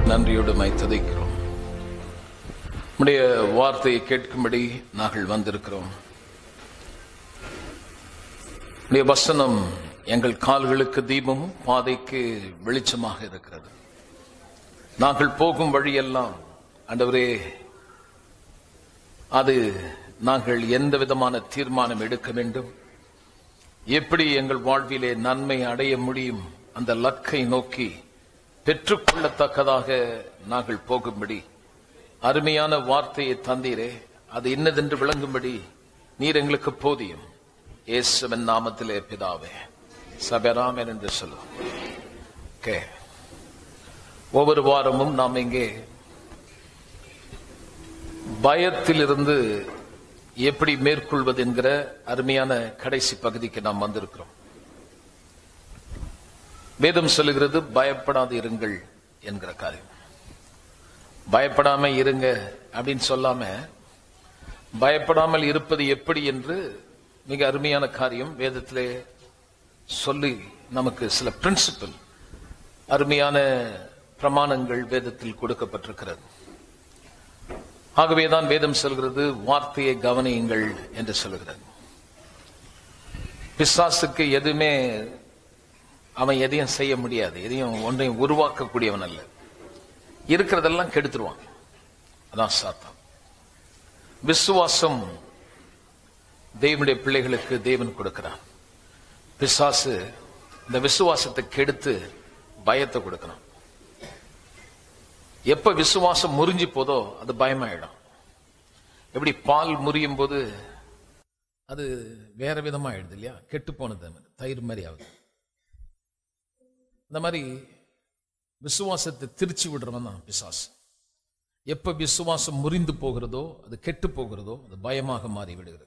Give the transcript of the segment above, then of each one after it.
நன்றியோடு மை துதைக்கிறோம் உடைய வார்த்தையை கேட்கும்படி நாங்கள் வந்திருக்கிறோம் உடைய வசனம் எங்கள் கால்களுக்கு தீபமும் பாதைக்கு வெளிச்சமாக இருக்கிறது நாங்கள் போகும் வழியெல்லாம் ஆண்டவரே அது நாங்கள் எந்த விதமான தீர்மானம் எடுக்க வேண்டும் எப்படி எங்கள் வாழ்விலே நன்மை அடைய முடியும் அந்த லக்கை நோக்கி பெற்றுக்கொள்ளத்தக்கதாக நாங்கள் போகும்படி அருமையான வார்த்தையை தந்தீரே அது இன்னதென்று விளங்கும்படி நீர் எங்களுக்கு போதியும் இயேசுவின் நாமத்திலே பிதாவே சபராமன் என்று சொல்லும் ஓகே ஒவ்வொரு வாரமும் நாம் இங்கே பயத்திலிருந்து எப்படி மேற்கொள்வது என்கிற அருமையான கடைசி பகுதிக்கு நாம் வந்திருக்கிறோம் வேதம் சொல்லுகிறது பயப்படாது இருங்கள் என்கிற காரியம் பயப்படாம இருங்க அப்படின்னு சொல்லாம பயப்படாமல் இருப்பது எப்படி என்று மிக அருமையான காரியம் வேதத்திலே சொல்லி நமக்கு சில பிரின்சிபல் அருமையான பிரமாணங்கள் வேதத்தில் கொடுக்கப்பட்டிருக்கிறது ஆகவேதான் வேதம் சொல்கிறது வார்த்தையை கவனியுங்கள் என்று சொல்கிறது பிசாசுக்கு எதுவுமே அவன் எதையும் செய்ய முடியாது எதையும் ஒன்றையும் உருவாக்கக்கூடியவன் அல்ல இருக்கிறதெல்லாம் கெடுத்துருவான் அதான் சாத்தான் விசுவாசம் தேவனுடைய பிள்ளைகளுக்கு தேவன் கொடுக்கிறான் பிசாசு இந்த விசுவாசத்தை கெடுத்து பயத்தை கொடுக்கிறான் எப்ப விசுவாசம் முறிஞ்சு போதோ அது பயமாயிடும் எப்படி பால் முறியும் போது அது வேற விதமாயிடுது இல்லையா கெட்டு போனது தயிர் மாதிரி ஆகுது இந்த மாதிரி விசுவாசத்தை திருச்சி விடுறவன் தான் பிசாசு எப்ப விசுவாசம் முறிந்து போகிறதோ அது கெட்டு போகிறதோ அது பயமாக மாறி விடுகிறது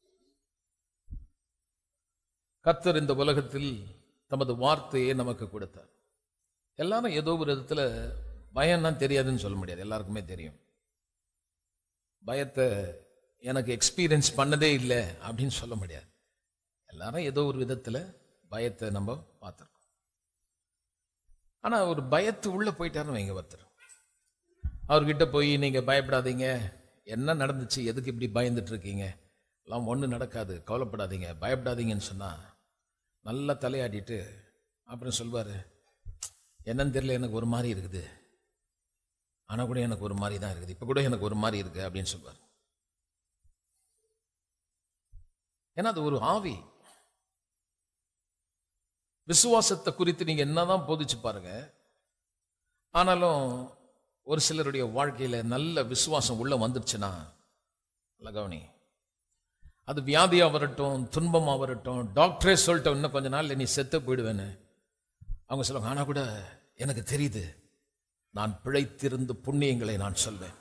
கத்தர் இந்த உலகத்தில் தமது வார்த்தையை நமக்கு கொடுத்தார் எல்லாரும் ஏதோ ஒரு விதத்துல பயம்னா தெரியாதுன்னு சொல்ல முடியாது எல்லாருக்குமே தெரியும் பயத்தை எனக்கு எக்ஸ்பீரியன்ஸ் பண்ணதே இல்லை அப்படின்னு சொல்ல முடியாது எல்லாரும் ஏதோ ஒரு விதத்துல பயத்தை நம்ம பார்த்துருக்கோம் ஆனா ஒரு பயத்து உள்ள போயிட்டாருன்னு வைங்க ஒருத்தர் அவர்கிட்ட போய் நீங்க பயப்படாதீங்க என்ன நடந்துச்சு எதுக்கு இப்படி பயந்துட்டு இருக்கீங்க எல்லாம் ஒன்றும் நடக்காது கவலைப்படாதீங்க பயப்படாதீங்கன்னு சொன்னா நல்லா தலையாடிட்டு அப்புறம் சொல்வாரு என்னன்னு தெரியல எனக்கு ஒரு மாதிரி இருக்குது ஆனா கூட எனக்கு ஒரு மாதிரி தான் இருக்குது இப்ப கூட எனக்கு ஒரு மாதிரி இருக்கு அப்படின்னு சொல்வார் ஏன்னா அது ஒரு ஆவி விசுவாசத்தை குறித்து நீங்க என்னதான் போதிச்சு பாருங்க ஆனாலும் ஒரு சிலருடைய வாழ்க்கையில நல்ல விசுவாசம் உள்ள வந்துருச்சுன்னா நல்ல கவனி அது வியாதியா வரட்டும் துன்பமா வரட்டும் டாக்டரே சொல்லிட்டோம் இன்னும் கொஞ்ச நாள் நீ செத்து போயிடுவேன்னு அவங்க சொல்லுவாங்க ஆனா கூட எனக்கு தெரியுது நான் பிழைத்திருந்து புண்ணியங்களை நான் சொல்வேன்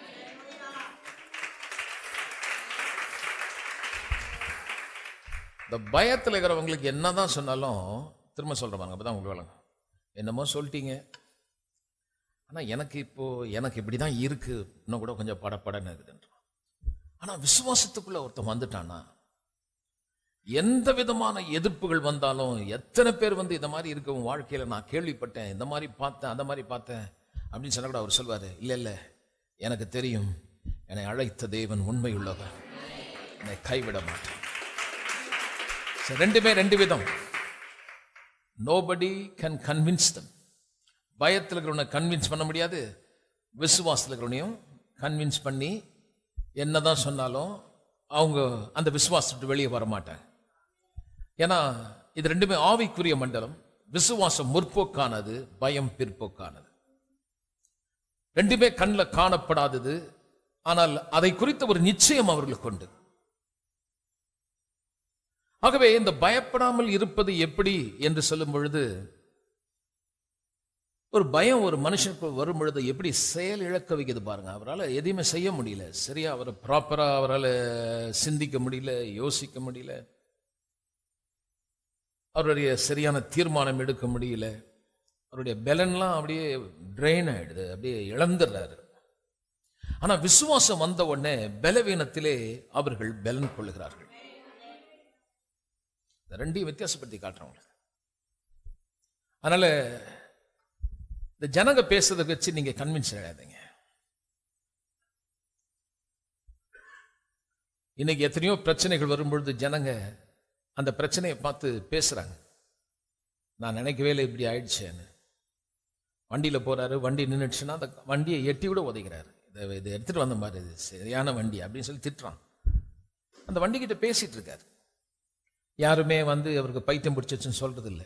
இந்த பயத்தில் இருக்கிறவங்களுக்கு என்னதான் சொன்னாலும் திரும்ப சொல்றாங்க அப்பதான் உங்களுக்கு வழங்க என்னமோ சொல்லிட்டீங்க ஆனா எனக்கு இப்போ எனக்கு இப்படிதான் இருக்கு இன்னும் கூட கொஞ்சம் படப்படன்னு இருக்குதுன்றான் ஆனா விசுவாசத்துக்குள்ள ஒருத்தன் வந்துட்டானா எந்த விதமான எதிர்ப்புகள் வந்தாலும் எத்தனை பேர் வந்து இந்த மாதிரி இருக்க உன் வாழ்க்கையில நான் கேள்விப்பட்டேன் இந்த மாதிரி பார்த்தேன் அந்த மாதிரி பார்த்தேன் அப்படின்னு சொன்னா கூட அவர் சொல்வாரு இல்ல இல்ல எனக்கு தெரியும் என்னை அழைத்த தேவன் உண்மை உள்ளவர் என்னை கைவிட மாட்டேன் So, ரெண்டுமே ரெண்டு விதம் நோபடி கேன் கன்வின்ஸ் தம் பயத்தில் இருக்கிறவனை கன்வின்ஸ் பண்ண முடியாது விசுவாசத்தில் இருக்கிறவனையும் கன்வின்ஸ் பண்ணி என்னதான் சொன்னாலும் அவங்க அந்த விசுவாசத்தை வெளியே வர மாட்டாங்க ஏன்னா இது ரெண்டுமே ஆவிக்குரிய மண்டலம் விசுவாசம் முற்போக்கானது பயம் பிற்போக்கானது ரெண்டுமே கண்ணில் காணப்படாதது ஆனால் அதை குறித்த ஒரு நிச்சயம் அவர்களுக்கு உண்டு ஆகவே இந்த பயப்படாமல் இருப்பது எப்படி என்று சொல்லும் பொழுது ஒரு பயம் ஒரு மனுஷனுக்கு வரும் பொழுது எப்படி செயல் இழக்க வைக்குது பாருங்க அவரால் எதையுமே செய்ய முடியல சரியா அவரை ப்ராப்பரா அவரால் சிந்திக்க முடியல யோசிக்க முடியல அவருடைய சரியான தீர்மானம் எடுக்க முடியல அவருடைய பலன்லாம் அப்படியே ட்ரெயின் ஆயிடுது அப்படியே இழந்துடுறாரு ஆனா விசுவாசம் வந்த உடனே பலவீனத்திலே அவர்கள் பலன் கொள்ளுகிறார்கள் இந்த ரெண்டையும் வித்தியாசப்படுத்தி காட்டுறவங்க அதனால இந்த ஜனங்க பேசுறதை வச்சு நீங்க கன்வின்ஸ் ஆகாதீங்க இன்னைக்கு எத்தனையோ பிரச்சனைகள் வரும்பொழுது ஜனங்க அந்த பிரச்சனையை பார்த்து பேசுறாங்க நான் நினைக்கவே இல்லை இப்படி ஆயிடுச்சேன்னு வண்டியில் போறாரு வண்டி நின்றுச்சுன்னா அந்த வண்டியை எட்டி கூட உதைக்கிறாரு இதை இதை எடுத்துட்டு வந்த மாதிரி இது சரியான வண்டி அப்படின்னு சொல்லி திட்டுறான் அந்த வண்டிக்கிட்ட பேசிட்டு இருக்காரு யாருமே வந்து அவருக்கு பைத்தியம் பிடிச்சிச்சுன்னு சொல்றது இல்லை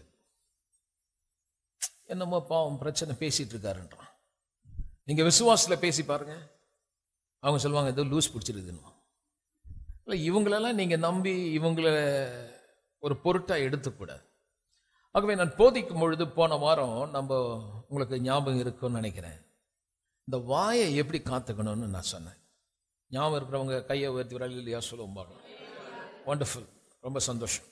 என்னமோ பாவம் பிரச்சனை பேசிட்டு இருக்காருன்றான் நீங்க விசுவாசத்தில் பேசி பாருங்க அவங்க சொல்லுவாங்க ஏதோ லூஸ் பிடிச்சிருக்குன்னு இல்லை இவங்களெல்லாம் நீங்க நம்பி இவங்கள ஒரு பொருட்டா எடுத்துக்கூடாது ஆகவே நான் போதிக்கும் பொழுது போன வாரம் நம்ம உங்களுக்கு ஞாபகம் இருக்கும்னு நினைக்கிறேன் இந்த வாயை எப்படி காத்துக்கணும்னு நான் சொன்னேன் ஞாபகம் இருக்கிறவங்க கையை உயர்த்தி விரல் இல்லையா சொல்லுவோம் பாருங்க வண்டர்ஃபுல் ரொம்ப சந்தோஷம்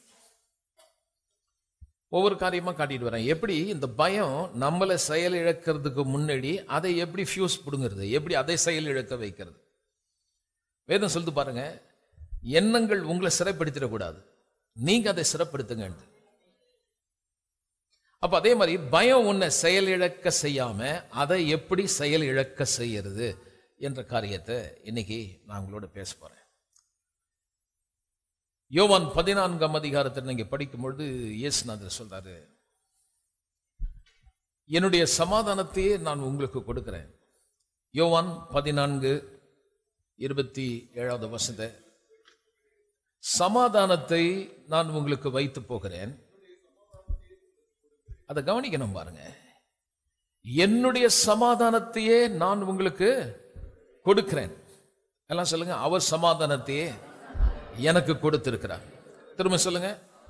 ஒவ்வொரு காரியமா காட்டிட்டு வரேன் எப்படி இந்த பயம் நம்மளை செயல் இழக்கிறதுக்கு முன்னாடி அதை எப்படி ஃபியூஸ் பிடுங்கிறது எப்படி அதை செயல் இழக்க வைக்கிறது வேதம் சொல்லுது பாருங்க எண்ணங்கள் உங்களை சிறைப்படுத்திடக்கூடாது நீங்க அதை சிறப்படுத்துங்க அப்ப அதே மாதிரி பயம் உன்னை செயல் இழக்க செய்யாம அதை எப்படி செயல் இழக்க செய்யறது என்ற காரியத்தை இன்னைக்கு நான் உங்களோட பேச போறேன் யோவான் பதினான்காம் அதிகாரத்தில் நீங்க படிக்கும் பொழுது இயேசுநாதர் சொல்றாரு என்னுடைய சமாதானத்தையே நான் உங்களுக்கு கொடுக்கிறேன் யோவான் பதினான்கு இருபத்தி ஏழாவது வசந்த சமாதானத்தை நான் உங்களுக்கு வைத்து போகிறேன் அதை கவனிக்கணும் பாருங்க என்னுடைய சமாதானத்தையே நான் உங்களுக்கு கொடுக்கிறேன் எல்லாம் சொல்லுங்க அவர் சமாதானத்தையே எனக்கு கொடுத்திருக்கிறார் திரும்ப சொல்லுங்க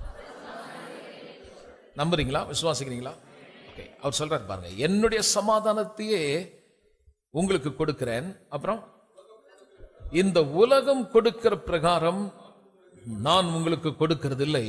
நம்புறீங்களா விசுவாசிக்கிறீங்களா ஓகே அவர் சொல்றாரு பாருங்க என்னுடைய சமாதானத்தையே உங்களுக்கு கொடுக்கிறேன் அப்புறம் இந்த உலகம் கொடுக்கிற பிரகாரம் நான் உங்களுக்கு கொடுக்கிறதில்லை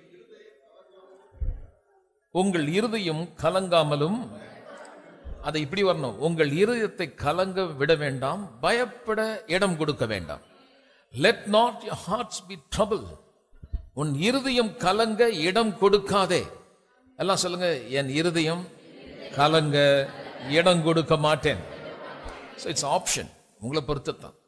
உங்கள் இருதயம் கலங்காமலும் அதை இப்படி வரணும் உங்கள் இருதயத்தை கலங்க விட வேண்டாம் பயப்பட இடம் கொடுக்க வேண்டாம் let not your hearts be troubled உன் இருதயம் கலங்க இடம் கொடுக்காதே எல்லாம் சொல்லுங்க என் இருதயம் கலங்க இடம் கொடுக்க மாட்டேன் ஸோ இட்ஸ் ஆப்ஷன் உங்களை பொறுத்து தான்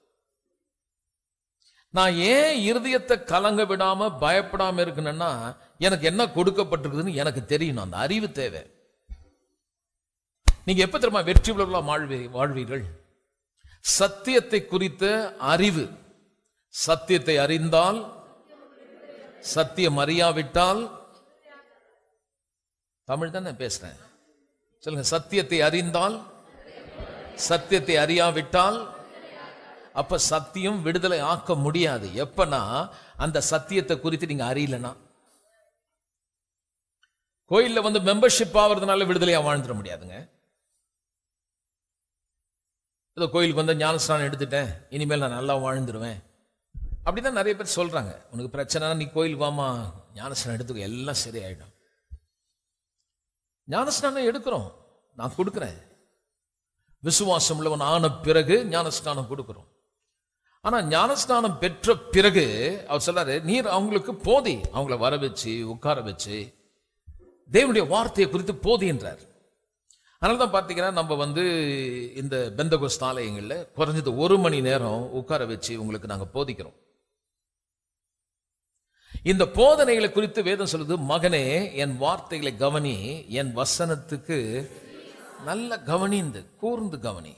நான் ஏன் இருதயத்தை கலங்க விடாம பயப்படாம இருக்கணும்னா எனக்கு என்ன கொடுக்கப்பட்டிருக்குதுன்னு எனக்கு தெரியணும் அந்த அறிவு தேவை நீங்க எப்ப தெரியுமா வெற்றி உள்ளவர்களா வாழ்வி வாழ்வீர்கள் சத்தியத்தை குறித்த அறிவு சத்தியத்தை அறிந்தால் சத்தியம் அறியாவிட்டால் தமிழ் தான் நான் பேசுறேன் சொல்லுங்க சத்தியத்தை அறிந்தால் சத்தியத்தை அறியாவிட்டால் அப்ப சத்தியம் விடுதலை ஆக்க முடியாது எப்பனா அந்த சத்தியத்தை குறித்து நீங்க அறியலனா கோயில்ல வந்து மெம்பர்ஷிப் ஆகிறதுனால விடுதலையா வாழ்ந்துட முடியாதுங்க ஏதோ கோயிலுக்கு வந்து ஞானஸ்நானம் எடுத்துட்டேன் இனிமேல் நான் நல்லா வாழ்ந்துருவேன் அப்படிதான் நிறைய பேர் சொல்றாங்க உனக்கு பிரச்சனை நீ கோயிலுக்கு வாமா ஞானஸ்நானம் எடுத்துக்கோ எல்லாம் சரியாயிடும் ஞானஸ்நானம் எடுக்கிறோம் நான் கொடுக்குறேன் விசுவாசம் உள்ளவன் ஆன பிறகு ஞானஸ்நானம் கொடுக்கிறோம் ஆனா ஞானஸ்நானம் பெற்ற பிறகு அவர் சொல்றாரு நீர் அவங்களுக்கு போதி அவங்கள வர வச்சு உட்கார வச்சு தேவனுடைய வார்த்தையை குறித்து போதின்றார் அதனால தான் பார்த்தீங்கன்னா நம்ம வந்து இந்த பெந்தகோஸ்த் ஆலயங்களில் குறைஞ்சது ஒரு மணி நேரம் உட்கார வச்சு உங்களுக்கு நாங்கள் போதிக்கிறோம் இந்த போதனைகளை குறித்து வேதம் சொல்லுது மகனே என் வார்த்தைகளை கவனி என் வசனத்துக்கு நல்ல கவனிந்து கூர்ந்து கவனி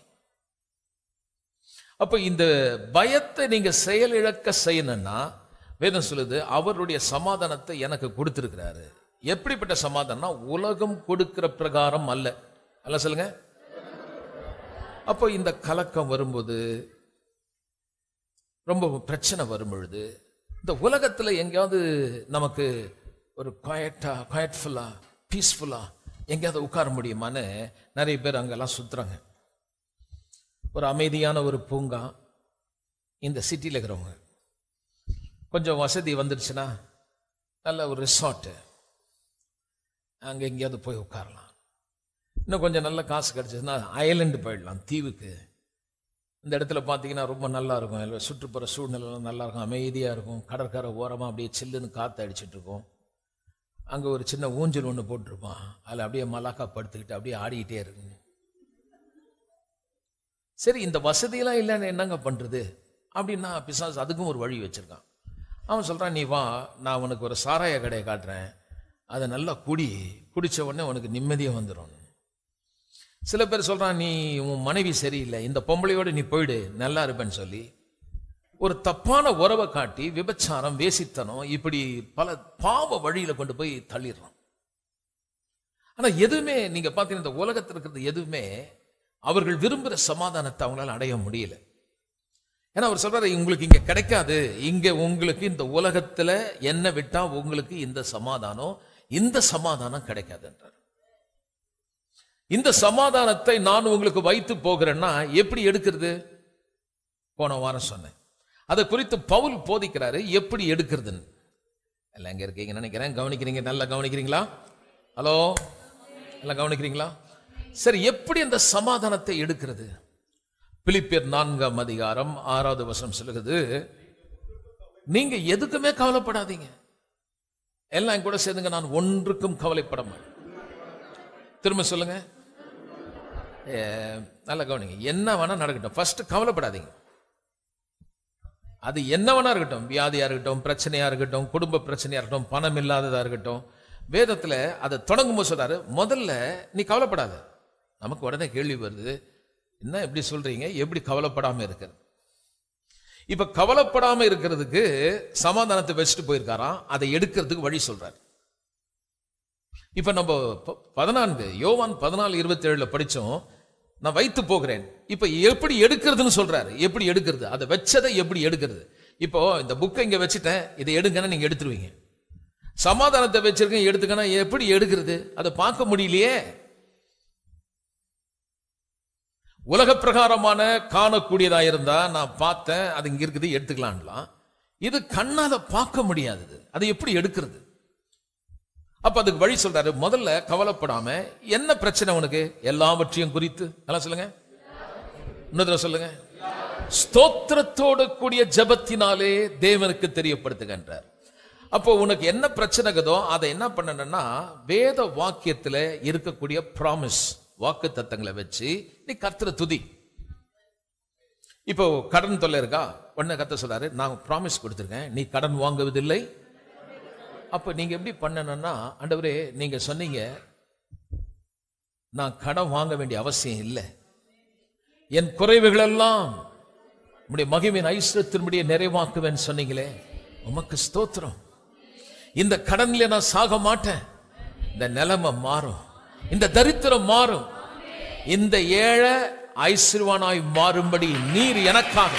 அப்ப இந்த பயத்தை நீங்க செயல் இழக்க செய்யணும்னா வேதம் சொல்லுது அவருடைய சமாதானத்தை எனக்கு கொடுத்திருக்கிறாரு எப்படிப்பட்ட சமாதானம்னா உலகம் கொடுக்கிற பிரகாரம் அல்ல அல்ல சொல்லுங்க அப்போ இந்த கலக்கம் வரும்போது ரொம்ப பிரச்சனை வரும் பொழுது இந்த உலகத்துல எங்கேயாவது நமக்கு ஒரு குவாய்டா குவாய்ட்ஃபுல்லா பீஸ்ஃபுல்லா எங்கேயாவது உட்கார முடியுமான்னு நிறைய பேர் அங்கெல்லாம் சுத்துறாங்க ஒரு அமைதியான ஒரு பூங்கா இந்த சிட்டியில் இருக்கிறவங்க கொஞ்சம் வசதி வந்துடுச்சுன்னா நல்ல ஒரு ரிசார்ட்டு அங்கே எங்கேயாவது போய் உட்காரலாம் இன்னும் கொஞ்சம் நல்ல காசு கிடச்சிதுன்னா அயலண்டு போயிடலாம் தீவுக்கு இந்த இடத்துல பார்த்தீங்கன்னா ரொம்ப நல்லா இருக்கும் எல்லாம் சுற்றுப்புற சூழ்நிலைலாம் நல்லா இருக்கும் அமைதியாக இருக்கும் கடற்கரை ஓரமாக அப்படியே சில்லுன்னு காற்று அடிச்சிட்டு இருக்கும் அங்கே ஒரு சின்ன ஊஞ்சல் ஒன்று போட்டிருப்பான் அதில் அப்படியே மலாக்கா படுத்துக்கிட்டு அப்படியே ஆடிக்கிட்டே இருக்குங்க சரி இந்த வசதியெல்லாம் இல்லைன்னு என்னங்க பண்றது அப்படின்னா பிசாசு அதுக்கும் ஒரு வழி வச்சிருக்கான் அவன் சொல்றான் நீ வா நான் உனக்கு ஒரு சாராய கடையை காட்டுறேன் அதை நல்லா குடி குடிச்ச உடனே உனக்கு நிம்மதியாக வந்துடும் சில பேர் சொல்றான் நீ உன் மனைவி சரியில்லை இந்த பொம்பளையோடு நீ போயிடு நல்லா இருப்பேன்னு சொல்லி ஒரு தப்பான உறவை காட்டி விபச்சாரம் வேசித்தனம் இப்படி பல பாவ வழியில கொண்டு போய் தள்ளிடுறான் ஆனா எதுவுமே நீங்க பார்த்தீங்கன்னா இந்த உலகத்தில் இருக்கிறது எதுவுமே அவர்கள் விரும்புகிற சமாதானத்தை அவங்களால அடைய முடியல ஏன்னா அவர் சொல்றாரு உங்களுக்கு இங்க கிடைக்காது இங்க உங்களுக்கு இந்த உலகத்துல என்ன விட்டா உங்களுக்கு இந்த சமாதானம் இந்த சமாதானம் கிடைக்காதுன்றார் இந்த சமாதானத்தை நான் உங்களுக்கு வைத்து போகிறேன்னா எப்படி எடுக்கிறது போன வாரம் சொன்னேன் அதை குறித்து பவுல் போதிக்கிறாரு எப்படி எடுக்கிறதுன்னு எல்லாம் எங்க இருக்கீங்க நினைக்கிறேன் கவனிக்கிறீங்க நல்லா கவனிக்கிறீங்களா ஹலோ எல்லாம் கவனிக்கிறீங்களா சரி எப்படி அந்த சமாதானத்தை எடுக்கிறது பிலிப்பியர் நான்காம் அதிகாரம் ஆறாவது வசனம் சொல்லுகிறது நீங்க எதுக்குமே கவலைப்படாதீங்க எல்லாம் என் கூட சேர்ந்துங்க நான் ஒன்றுக்கும் கவலைப்பட மாட்டேன் திரும்ப சொல்லுங்க ஏ, நல்லா கவனிங்க என்ன வேணா நடக்கட்டும் ஃபர்ஸ்ட் கவலைப்படாதீங்க அது என்ன வேணா இருக்கட்டும் வியாதியா இருக்கட்டும் பிரச்சனையா இருக்கட்டும் குடும்ப பிரச்சனையா இருக்கட்டும் பணம் இல்லாததா இருக்கட்டும் வேதத்துல அதை தொடங்கும் போது சொல்றாரு முதல்ல நீ கவலைப்படாத நமக்கு உடனே கேள்வி வருது என்ன எப்படி சொல்றீங்க எப்படி கவலைப்படாம இருக்கிறது இப்ப கவலைப்படாம இருக்கிறதுக்கு சமாதானத்தை வச்சுட்டு போயிருக்காராம் அதை எடுக்கிறதுக்கு வழி சொல்றாரு இப்ப நம்ம ப- பதினான்கு யோவான் பதினாலு இருபத்தி ஏழுல படிச்சோம் நான் வைத்து போகிறேன் இப்ப எப்படி எடுக்கிறதுன்னு சொல்றாரு எப்படி எடுக்கிறது அதை வச்சதை எப்படி எடுக்கிறது இப்போ இந்த புக்கை இங்க வச்சுட்டேன் இதை எடுங்கன்னா நீங்க எடுத்துருவீங்க சமாதானத்தை வச்சிருக்கேன் எடுத்துக்கன்னா எப்படி எடுக்கிறது அதை பார்க்க முடியலையே உலக பிரகாரமான காணக்கூடியதா இருந்தா நான் பார்த்தேன் அது இங்க இருக்குது எடுத்துக்கலாம்லாம் இது கண்ணால பார்க்க முடியாதது அதை எப்படி எடுக்கிறது அப்ப அதுக்கு வழி சொல்றாரு முதல்ல கவலைப்படாம என்ன பிரச்சனை உனக்கு எல்லாவற்றையும் குறித்து நல்லா சொல்லுங்க இன்னொரு சொல்லுங்க ஸ்தோத்திரத்தோடு கூடிய ஜபத்தினாலே தேவனுக்கு தெரியப்படுத்துகின்றார் அப்போ உனக்கு என்ன பிரச்சனைக்குதோ அதை என்ன பண்ணணும்னா வேத வாக்கியத்துல இருக்கக்கூடிய ப்ராமிஸ் வாக்கு தத்தங்களை வச்சு நீ கர்த்தரை துதி இப்போ கடன் தொல்லை இருக்கா உடனே கத்த சொல்றாரு நான் ப்ராமிஸ் கொடுத்துருக்கேன் நீ கடன் வாங்குவதில்லை அப்ப நீங்க எப்படி பண்ணணும்னா ஆண்டவரே நீங்க சொன்னீங்க நான் கடன் வாங்க வேண்டிய அவசியம் இல்லை என் குறைவுகள் எல்லாம் உம்முடைய மகிமையின் ஐஸ்வரத்தினுடைய நிறைவாக்குவேன் சொன்னீங்களே உமக்கு ஸ்தோத்திரம் இந்த கடன்ல நான் சாக மாட்டேன் இந்த நிலைமை மாறும் இந்த தரித்திரம் மாறும் இந்த ஏழை ஐஸ்வர்வானாய் மாறும்படி நீர் எனக்காக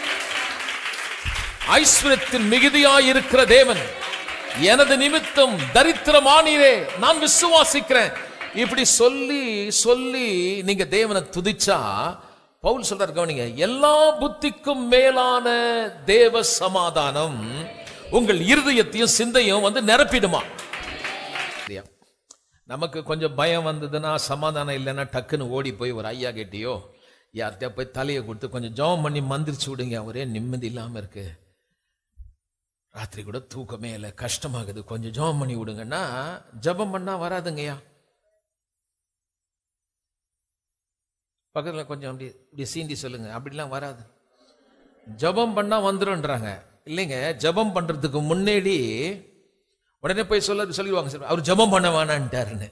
ஐஸ்வரத்தின் மிகுதியாய் இருக்கிற தேவன் எனது நிமித்தம் தரித்திரமானீரே நான் விசுவாசிக்கிறேன் இப்படி சொல்லி சொல்லி நீங்க தேவனை துதிச்சா பவுல் சொல்றார் கவனிங்க எல்லா புத்திக்கும் மேலான தேவ சமாதானம் உங்கள் இருதயத்தையும் சிந்தையும் வந்து நிரப்பிடுமா சரியா? நமக்கு கொஞ்சம் பயம் வந்ததுன்னா சமாதானம் இல்லைன்னா டக்குன்னு ஓடி போய் ஒரு ஐயா கேட்டியோ யார்கிட்டயா போய் தலையை கொடுத்து கொஞ்சம் ஜெபம் பண்ணி மந்திரிச்சு விடுங்க ஒரே நிம்மதி இல்லாம இருக்கு ராத்திரி கூட தூக்கமே இல்லை கஷ்டமாகுது கொஞ்சம் ஜெபம் பண்ணி விடுங்கன்னா ஜெபம் பண்ணா வராதுங்கய்யா பக்கத்துல கொஞ்சம் அப்படி இப்படி சீண்டி சொல்லுங்க அப்படிலாம் வராது ஜெபம் பண்ணா வந்துருன்றாங்க இல்லைங்க ஜெபம் பண்றதுக்கு முன்னாடி உடனே போய் சொல்ல சொல்லிடுவாங்க சார் அவர் ஜெபம் பண்ண வேணான்ட்டாருன்னு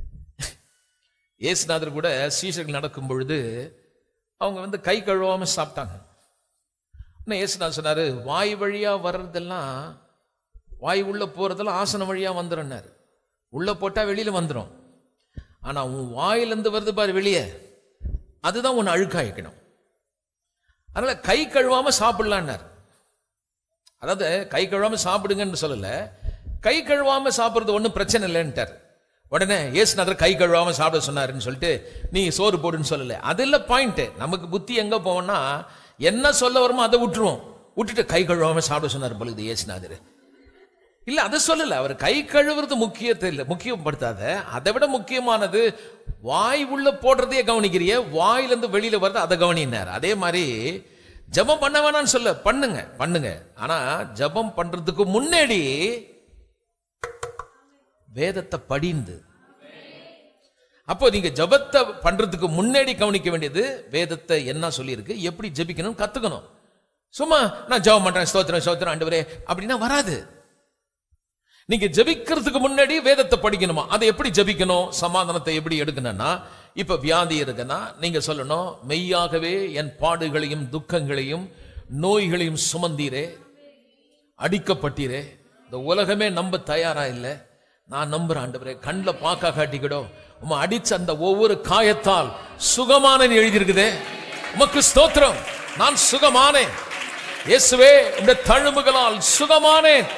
ஏசுநாதர் கூட சீசர்கள் நடக்கும் பொழுது அவங்க வந்து கை கழுவாம சாப்பிட்டாங்க இன்னும் ஏசுநாதர் சொன்னாரு வாய் வழியா வர்றதெல்லாம் வாய் உள்ள போறதெல்லாம் ஆசனம் வழியா வந்துடும்னாரு உள்ள போட்டா வெளியில வந்துடும் ஆனா உன் வாயிலிருந்து வருது பாரு வெளியே அதுதான் உன்னை அழுக்காயிக்கணும் அதனால கை கழுவாம சாப்பிடலான்னாரு அதாவது கை கழுவாம சாப்பிடுங்கன்னு சொல்லல கை கழுவாம சாப்பிடுறது ஒன்றும் பிரச்சனை இல்லைன்ட்டார் உடனே ஏசுநாதர் கை கழுவாம சாப்பிட சொன்னாருன்னு சொல்லிட்டு நீ சோறு போடுன்னு சொல்லல அது இல்ல பாயிண்ட் நமக்கு புத்தி எங்க போவோம்னா என்ன சொல்ல வருமோ அதை விட்டுருவோம் விட்டுட்டு கை கழுவாம சாப்பிட சொன்னார் பொழுது ஏசுநாதர் இல்ல அதை சொல்லல அவர் கை கழுவுறது முக்கியத்தை இல்லை முக்கியப்படுத்தாத அதை விட முக்கியமானது வாய் உள்ள போடுறதையே கவனிக்கிறிய வாயிலிருந்து வெளியில வர்றது அதை கவனினார் அதே மாதிரி ஜெபம் பண்ண வேணாம்னு சொல்ல பண்ணுங்க பண்ணுங்க ஆனா ஜெபம் பண்றதுக்கு முன்னாடி வேதத்தை படிந்து அப்போ நீங்க ஜெபத்தை பண்றதுக்கு முன்னாடி கவனிக்க வேண்டியது வேதத்தை என்ன சொல்லியிருக்கு எப்படி ஜெபிக்கணும் கத்துக்கணும் சும்மா நான் ஜெபம் பண்றேன் ஸ்தோத்திரம் ஸ்தோத்திரம் ஆண்டவரே அப்படின்னா வராது நீங்க ஜெபிக்கிறதுக்கு முன்னாடி வேதத்தை படிக்கணுமா அதை எப்படி ஜெபிக்கணும் சமாதானத்தை எப்படி எடுக்கணும்னா இப்ப வியாதி இருக்குன்னா நீங்க சொல்லணும் மெய்யாகவே என் பாடுகளையும் துக்கங்களையும் நோய்களையும் சுமந்தீரே அடிக்கப்பட்டீரே இந்த உலகமே நம்ப தயாரா இல்லை நான் நம்புறேன் ஆண்டவரே கண்ணில் பார்க்க காட்டிக்கிடோ உம அடிச்ச அந்த ஒவ்வொரு காயத்தால் சுகமானன்னு எழுதியிருக்குதே உமக்கு ஸ்தோத்திரம் நான் சுகமானேன் இயேசுவே இந்த தழும்புகளால் சுகமானேன்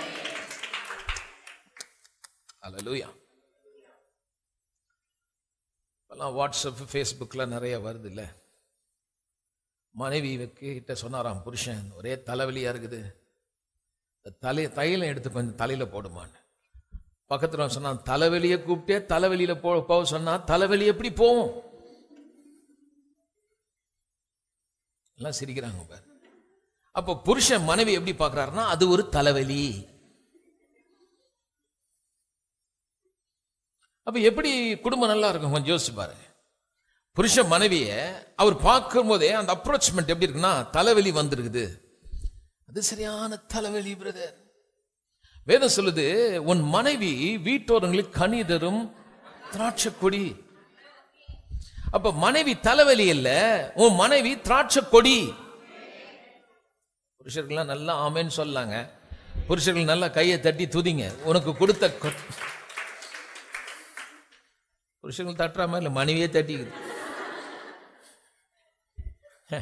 அல்லேலூயா இப்பெல்லாம் வாட்ஸ்அப் ஃபேஸ்புக்கில் நிறைய வருது இல்லை மனைவி கிட்ட சொன்னாராம் புருஷன் ஒரே தலைவலியா இருக்குது இந்த தலை தைலம் எடுத்து கொஞ்சம் தலையில போடுமான்னு பக்கத்துல சொன்னான் தலைவலியை கூப்பிட்டே தலைவலியில போ போக சொன்னா தலைவலி எப்படி போகும் எல்லாம் சிரிக்கிறாங்க பாரு அப்போ புருஷன் மனைவி எப்படி பார்க்கறாருன்னா அது ஒரு தலைவலி அப்ப எப்படி குடும்பம் நல்லா இருக்கும் கொஞ்சம் யோசிச்சு பாருங்க புருஷன் மனைவிய அவர் பார்க்கும் போதே அந்த அப்ரோச்மெண்ட் எப்படி இருக்குன்னா தலைவலி வந்திருக்குது அது சரியான தலைவலி பிரதர் வேதம் சொல்லுது உன் மனைவி வீட்டோரங்களுக்கு கனி தரும் திராட்சை கொடி அப்ப மனைவி தலைவலி இல்ல உன் மனைவி திராட்சை கொடி புருஷர்கள்லாம் நல்லா ஆமேன்னு சொல்லாங்க புருஷர்கள் நல்லா கையை தட்டி துதிங்க உனக்கு கொடுத்த கொ- புருஷர்கள் தட்டுற மாதிரி இல்லை மனைவியே தட்டிக்குது ஹே.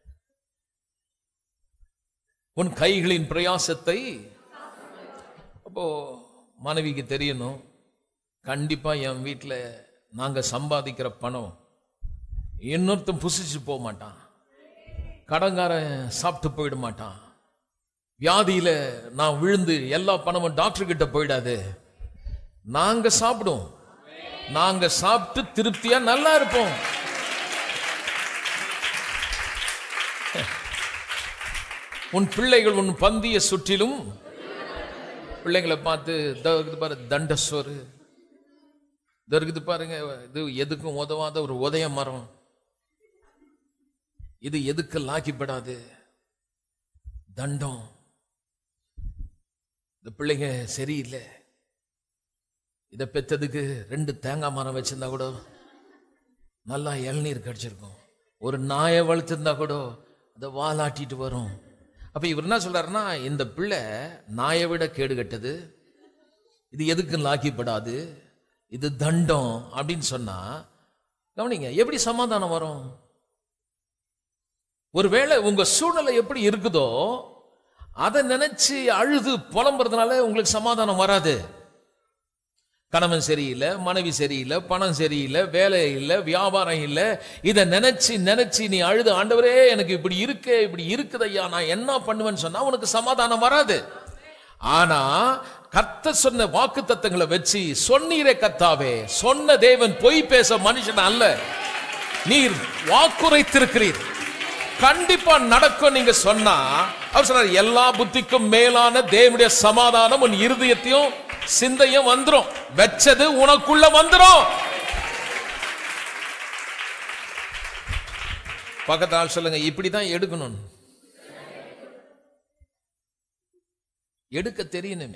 உன் கைகளின் பிரயாசத்தை அப்போ மனைவிக்கு தெரியணும் கண்டிப்பா என் வீட்டில் நாங்க சம்பாதிக்கிற பணம் இன்னொருத்தன் புசிச்சு போக மாட்டான் கடங்காரன் சாப்பிட்டு போயிட மாட்டான் வியாதியில நான் விழுந்து எல்லா பணமும் டாக்டர் கிட்ட போயிடாது நாங்க சாப்பிடுவோம் நாங்க சாப்பிட்டு திருப்தியா நல்லா இருப்போம் உன் பிள்ளைகள் உன் பந்திய சுற்றிலும் பிள்ளைங்களை பார்த்து இதோ இருக்குது பாரு தண்டசோறு இதோ இருக்குது பாருங்க இது எதுக்கும் உதவாத ஒரு உதய மரம் இது எதுக்கு லாக்கிப்படாது தண்டம் இந்த பிள்ளைங்க சரியில்லை இதை பெத்ததுக்கு ரெண்டு தேங்காய் மரம் வச்சிருந்தா கூட நல்லா இளநீர் கிடைச்சிருக்கும் ஒரு நாயை வளர்த்துருந்தா கூட அதை வாலாட்டிட்டு வரும் அப்ப இவர் என்ன சொல்றாருன்னா இந்த பிள்ளை நாயை விட கேடு கெட்டது இது எதுக்கு லாக்கிப்படாது இது தண்டம் அப்படின்னு சொன்னா கவனிங்க எப்படி சமாதானம் வரும் ஒருவேளை உங்க சூழ்நிலை எப்படி இருக்குதோ அதை நினைச்சு அழுது புலம்புறதுனால உங்களுக்கு சமாதானம் வராது கணவன் சரியில்லை மனைவி சரியில்லை பணம் சரியில்லை வேலை இல்லை வியாபாரம் இல்லை இதை நினைச்சு நினைச்சு நீ அழுது ஆண்டவரே எனக்கு இப்படி இருக்கே இப்படி இருக்குதையா நான் என்ன பண்ணுவேன்னு சொன்னா உனக்கு சமாதானம் வராது ஆனா கர்த்த சொன்ன வாக்கு தத்தங்களை வச்சு சொன்னீரே கத்தாவே சொன்ன தேவன் பொய் பேச மனுஷன் அல்ல நீர் வாக்குரைத்திருக்கிறீர் கண்டிப்பா நடக்கும் நீங்க சொன்னா அவர் சொன்னார் எல்லா புத்திக்கும் மேலான தேவனுடைய சமாதானம் உன் இருதயத்தையும் சிந்தையும் வந்துரும் வெச்சது உனக்குள்ள வந்துரும் பக்கத்து ஆள் சொல்லுங்க இப்படிதான் எடுக்கணும் எடுக்க தெரியணுமே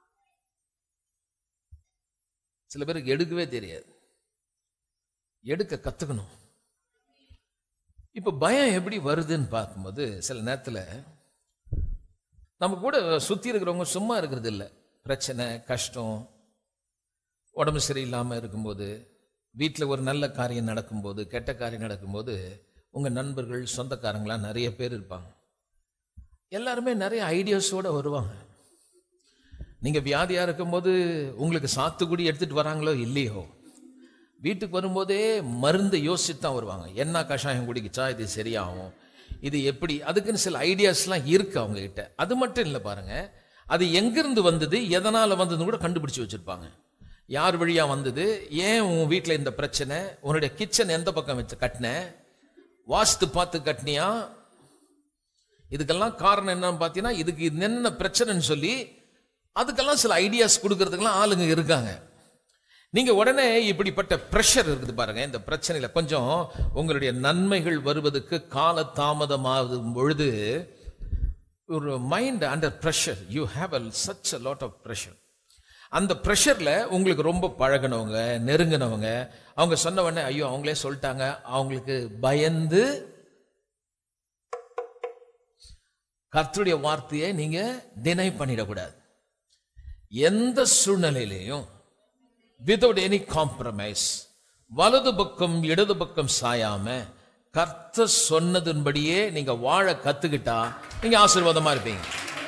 சில பேருக்கு எடுக்கவே தெரியாது எடுக்க கத்துக்கணும் இப்ப பயம் எப்படி வருதுன்னு பார்க்கும்போது சில நேரத்துல நம்ம கூட சுத்தி இருக்கிறவங்க சும்மா இருக்கிறது இல்லை பிரச்சனை கஷ்டம் உடம்பு சரியில்லாமல் இருக்கும்போது வீட்டில் ஒரு நல்ல காரியம் நடக்கும்போது கெட்ட காரியம் நடக்கும்போது உங்கள் நண்பர்கள் சொந்தக்காரங்களாம் நிறைய பேர் இருப்பாங்க எல்லாருமே நிறைய ஐடியாஸோட வருவாங்க நீங்கள் வியாதியாக இருக்கும்போது உங்களுக்கு சாத்துக்குடி எடுத்துகிட்டு வராங்களோ இல்லையோ வீட்டுக்கு வரும்போதே மருந்து யோசித்து தான் வருவாங்க என்ன கஷாயம் குடிக்கிச்சா இது சரியாகும் இது எப்படி அதுக்குன்னு சில ஐடியாஸ்லாம் இருக்கு அவங்க கிட்ட அது மட்டும் இல்லை பாருங்க அது எங்கிருந்து வந்தது எதனால வந்ததுன்னு கூட கண்டுபிடிச்சு வச்சிருப்பாங்க யார் வழியா வந்தது ஏன் உன் வீட்டில் இந்த பிரச்சனை உன்னுடைய கிச்சன் எந்த பக்கம் வச்சு கட்டின வாஸ்து பார்த்து கட்டினியா இதுக்கெல்லாம் காரணம் என்னன்னு பார்த்தீங்கன்னா இதுக்கு இது என்ன பிரச்சனைன்னு சொல்லி அதுக்கெல்லாம் சில ஐடியாஸ் கொடுக்கறதுக்கெல்லாம் ஆளுங்க இருக்காங்க நீங்க உடனே இப்படிப்பட்ட பிரஷர் இருக்குது பாருங்க இந்த பிரச்சனையில கொஞ்சம் உங்களுடைய நன்மைகள் வருவதற்கு கால தாமதமாகும் பொழுது ஒரு mind under pressure you have a such a lot of pressure அந்த ப்ரெஷர்ல உங்களுக்கு ரொம்ப பழகினவங்க நெருங்கினவங்க அவங்க சொன்ன உடனே ஐயோ அவங்களே சொல்லிட்டாங்க அவங்களுக்கு பயந்து கர்த்தருடைய வார்த்தையை நீங்க டினை பண்ணிடக்கூடாது எந்த சூழ்நிலையிலையும் விதவுட் எனி காம்ப்ரமைஸ் வலது பக்கம் இடது பக்கம் சாயாம கர்த்தர் சொன்னதன்படியே நீங்க வாழ கத்துக்கிட்டா நீங்க ஆசீர்வாதமா இருப்பீங்க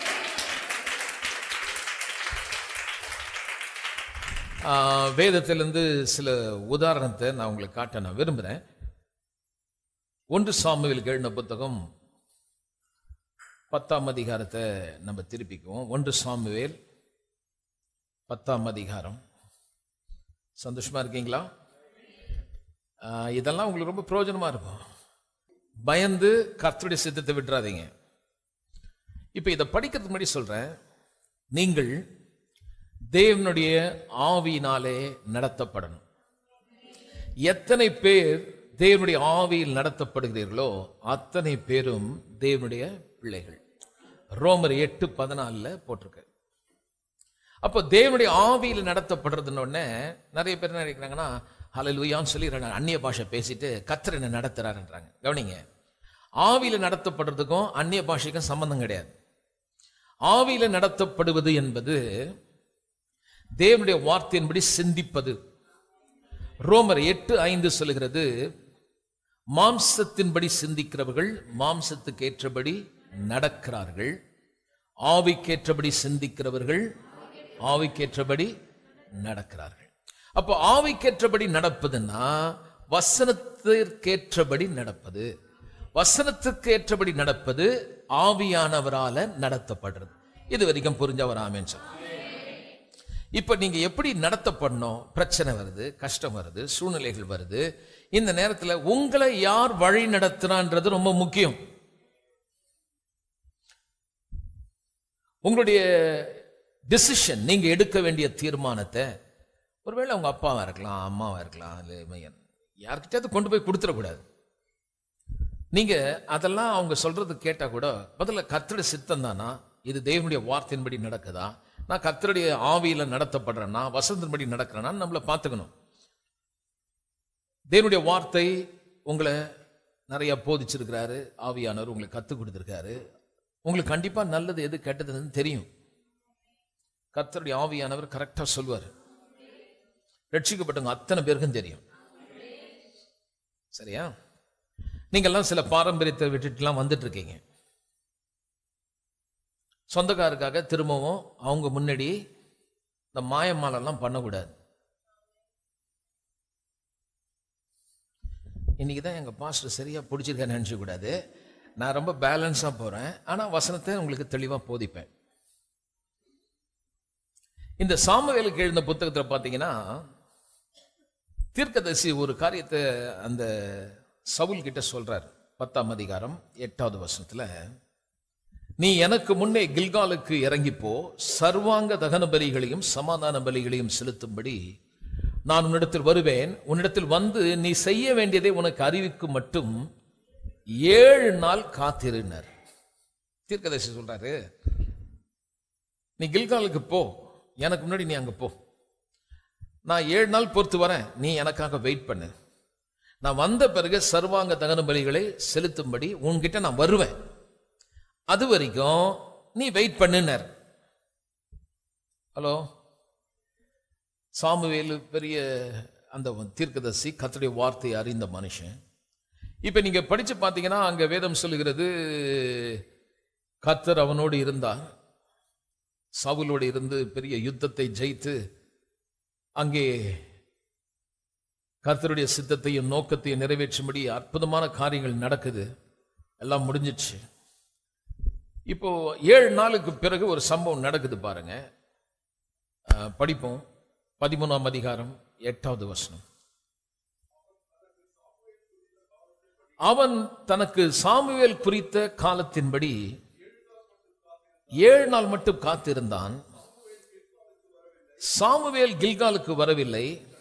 ஆஹ், வேதத்திலிருந்து சில உதாரணத்தை நான் உங்களுக்கு காட்ட நான் விரும்புறேன் ஒன்று சாமுவேலுக்கு எழுதின புத்தகம் பத்தாம் அதிகாரத்தை நம்ம திருப்பிக்குவோம் ஒன்று சாமுவேல் பத்தாம் அதிகாரம் சந்தோஷமா இருக்கீங்களா ஆஹ், இதெல்லாம் உங்களுக்கு ரொம்ப பிரயோஜனமா இருக்கும் பயந்து கர்த்தருடைய சித்தத்தை விட்டுறாதீங்க இப்போ இதை படிக்கிறதுக்கு முன்னாடி சொல்றேன் நீங்கள் தேவனுடைய ஆவியினாலே நடத்தப்படணும் எத்தனை பேர் தேவனுடைய ஆவியில் நடத்தப்படுகிறீர்களோ அத்தனை பேரும் தேவனுடைய பிள்ளைகள் ரோமர் எட்டு பதினாலில் போட்டிருக்கு அப்போ தேவனுடைய ஆவியில் நடத்தப்படுறதுன்னு உடனே நிறைய பேர் என்ன நினைக்கிறாங்கன்னா ஹalleluyaன்னு சொல்லி ரெண்டு அந்நிய பாஷை பேசிட்டு கத்தர் என்ன நடத்துறாருன்றாங்க கவனிங்க ஆவியில நடத்தப்படுறதுக்கும் அந்நிய பாஷைக்கும் சம்பந்தம் கிடையாது ஆவியில நடத்தப்படுவது என்பது தேவனுடைய வார்த்தையின்படி சிந்திப்பது ரோமர் எட்டு ஐந்து சொல்லுகிறது மாம்சத்தின்படி சிந்திக்கிறவர்கள் மாம்சத்துக்கு ஏற்றபடி நடக்கிறார்கள் ஆவிக்கேற்றபடி சிந்திக்கிறவர்கள் ஆவிக்கேற்றபடி நடக்கிறார்கள் அப்போ ஆவிக்கேற்றபடி நடப்பதுன்னா வசனத்திற்கேற்றபடி நடப்பது வசனத்துக்கு ஏற்றபடி நடப்பது ஆவியானவரால நடத்தப்படுறது இது வரைக்கும் புரிஞ்சவர் ஆமேன்னு சொல்லுங்க இப்ப நீங்க எப்படி நடத்தப்படணும் பிரச்சனை வருது கஷ்டம் வருது சூழ்நிலைகள் வருது இந்த நேரத்துல உங்களை யார் வழி நடத்துறான்றது ரொம்ப முக்கியம் உங்களுடைய டிசிஷன் நீங்க எடுக்க வேண்டிய தீர்மானத்தை ஒருவேளை உங்க அப்பாவா இருக்கலாம் அம்மாவா இருக்கலாம் இல்லை யார்கிட்டயாவது கொண்டு போய் கொடுத்துடக்கூடாது நீங்க அதெல்லாம் அவங்க சொல்றது கேட்டா கூட முதல்ல கர்த்தருடைய சித்தம் தானா இது தேவனுடைய வார்த்தையின்படி நடக்குதா நான் கர்த்தருடைய ஆவியில நடத்தப்படுறேன்னா வசந்தன்படி நடக்கிறேன்னா நம்மளை பார்த்துக்கணும் தேவனுடைய வார்த்தை உங்களை நிறைய போதிச்சிருக்கிறாரு ஆவியானவர் உங்களுக்கு கற்றுக் கொடுத்துருக்காரு உங்களுக்கு கண்டிப்பா நல்லது எது கெட்டதுன்னு தெரியும் கர்த்தருடைய ஆவியானவர் கரெக்டா சொல்வார் ரட்சிக்கப்பட்டவங்க அத்தனை பேருக்கும் தெரியும் சரியா நீங்கெல்லாம் சில பாரம்பரியத்தை விட்டுட்டுலாம் வந்துட்டு இருக்கீங்க சொந்தக்காருக்காக திரும்பவும் அவங்க முன்னாடி இந்த மாயமாலெல்லாம் பண்ணக்கூடாது இன்னைக்கு தான் எங்கள் பாஸ்டர் சரியாக பிடிச்சிருக்கேன்னு நினச்சக்கூடாது நான் ரொம்ப பேலன்ஸாக போகிறேன் ஆனால் வசனத்தை உங்களுக்கு தெளிவாக போதிப்பேன் இந்த சாமுவேலுக்கு எழுந்த புத்தகத்தில் பார்த்தீங்கன்னா தீர்க்கதரிசி ஒரு காரியத்தை அந்த சவுல் கிட்ட சொல்றார் பத்தாம் அதிகாரம் எட்டாவது வருஷத்துல நீ எனக்கு முன்னே கில்காலுக்கு இறங்கி போ சர்வாங்க தகன பலிகளையும் சமாதான பலிகளையும் செலுத்தும்படி நான் உன்னிடத்தில் வருவேன் உன்னிடத்தில் வந்து நீ செய்ய வேண்டியதை உனக்கு அறிவிக்கும் மட்டும் ஏழு நாள் காத்திருந்தார் தீர்க்கதரிசி சொல்றாரு நீ கில்காலுக்கு போ எனக்கு முன்னாடி நீ அங்க போ நான் ஏழு நாள் பொறுத்து வரேன் நீ எனக்காக வெயிட் பண்ணு நான் வந்த பிறகு சர்வாங்க தகன பலிகளை செலுத்தும்படி உன்கிட்ட நான் வருவேன் அது வரைக்கும் நீ வெயிட் பண்ணுனர் ஹலோ சாமுவேலு பெரிய அந்த தீர்க்கதரிசி கர்த்தருடைய வார்த்தையை அறிந்த மனுஷன் இப்ப நீங்க படிச்சு பார்த்தீங்கன்னா அங்க வேதம் சொல்லுகிறது கர்த்தர் அவனோடு இருந்தார் சவுலோடு இருந்து பெரிய யுத்தத்தை ஜெயித்து அங்கே கர்த்தருடைய சித்தத்தையும் நோக்கத்தையும் நிறைவேற்றும்படி அற்புதமான காரியங்கள் நடக்குது எல்லாம் முடிஞ்சிச்சு இப்போ ஏழு நாளுக்கு பிறகு ஒரு சம்பவம் நடக்குது பாருங்க அஹ், படிப்போம் பதிமூணாம் அதிகாரம் எட்டாவது வசனம் அவன் தனக்கு சாமுவேல் குறித்த காலத்தின்படி ஏழு நாள் மட்டும் காத்திருந்தான் சாமுவேல் கில்காலுக்கு வரவில்லை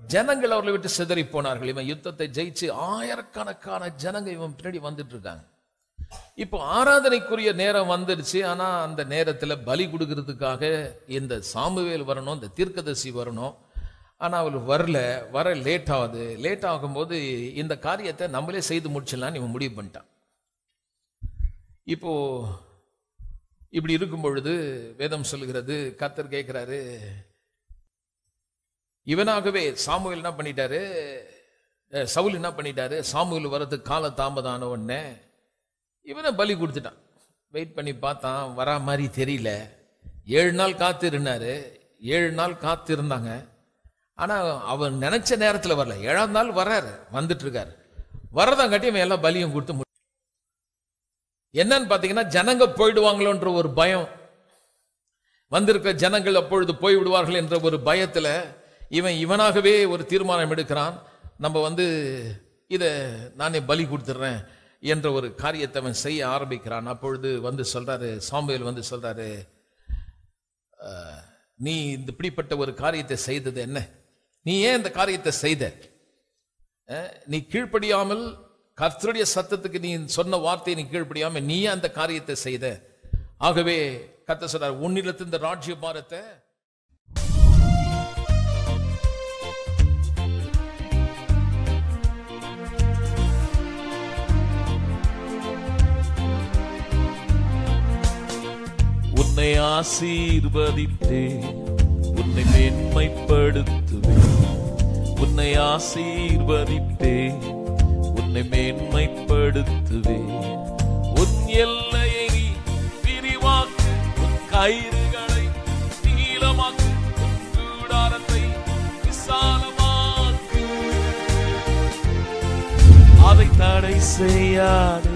ஜனங்கள் அவர்களை விட்டு சிதறி போனார்கள் இவன் யுத்தத்தை ஜெயிச்சு ஆயிரக்கணக்கான ஜனங்க இவன் பின்னாடி வந்துட்டு இருக்காங்க இப்போ ஆராதனைக்குரிய நேரம் வந்துடுச்சு ஆனா அந்த நேரத்துல பலி கொடுக்கறதுக்காக இந்த சாமுவேல் வரணும் இந்த தீர்க்கதரிசி வரணும் ஆனா அவள் வரல வர லேட் ஆகுது லேட் ஆகும்போது இந்த காரியத்தை நம்மளே செய்து முடிச்சிடலாம்னு இவன் முடிவு பண்ணிட்டான் இப்போ இப்படி இருக்கும் பொழுது வேதம் சொல்லுகிறது கத்தர் கேட்கிறாரு இவனாகவே சாமுவேல் என்ன பண்ணிட்டாரு அஹ், சவுல் என்ன பண்ணிட்டாரு சாமுவேல் வரதுக்கு கால தாமதான உடனே இவனை பலி கொடுத்துட்டான் வெயிட் பண்ணி பார்த்தான் வரா மாதிரி தெரியல ஏழு நாள் காத்து இருந்தாரு ஏழு நாள் காத்து இருந்தாங்க ஆனா அவன் நினைச்ச நேரத்துல வரல ஏழாம் நாள் வர்றாரு வந்துட்டு இருக்காரு வரதான் கட்டி இவன் எல்லாம் பலியும் கொடுத்து மு- என்னன்னு பாத்தீங்கன்னா ஜனங்க போயிடுவாங்களோன்ற ஒரு பயம் வந்திருக்கிற ஜனங்கள் அப்பொழுது போய் விடுவார்கள் என்ற ஒரு பயத்துல இவன் இவனாகவே ஒரு தீர்மானம் எடுக்கிறான் நம்ம வந்து இதை நானே பலி கொடுத்துட்றேன் என்ற ஒரு காரியத்தை அவன் செய்ய ஆரம்பிக்கிறான் அப்பொழுது வந்து சொல்றாரு சாமுவேல் வந்து சொல்றாரு "அஹ், நீ இந்த இப்படிப்பட்ட ஒரு காரியத்தை செய்தது என்ன நீ ஏன் இந்த காரியத்தை செய்த அஹ், நீ கீழ்ப்படியாமல் கர்த்தருடைய சத்தத்துக்கு நீ சொன்ன வார்த்தையை நீ கீழ்ப்படியாம நீ ஏன் அந்த காரியத்தை செய்த ஆகவே கர்த்தர் சொல்றார் உன்னிடத்து இந்த ராஜ்ய பாரத்தை உன்னை ஆசீர்வதித்தேன் உன்னை மேன்மைப்படுத்துவேன் உன்னை ஆசீர்வதித்தேன் உன்னை மேன்மைப்படுத்துவேன் உன் எல்லையை நீ விரிவாக்கு உன் கயிறுகளை நீளமாக்கு உன் கூடாரத்தை விசாலமாக்கு அதை தடை செய்யாதே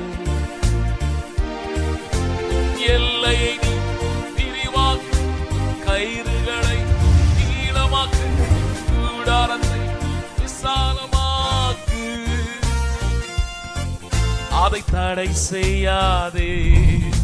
எல்லையை நீ விரிவாக்கு கயிறுகளை நீளமாக்கு கூடாரத்தை விசாலமாக்கு அதை தடை செய்யாதே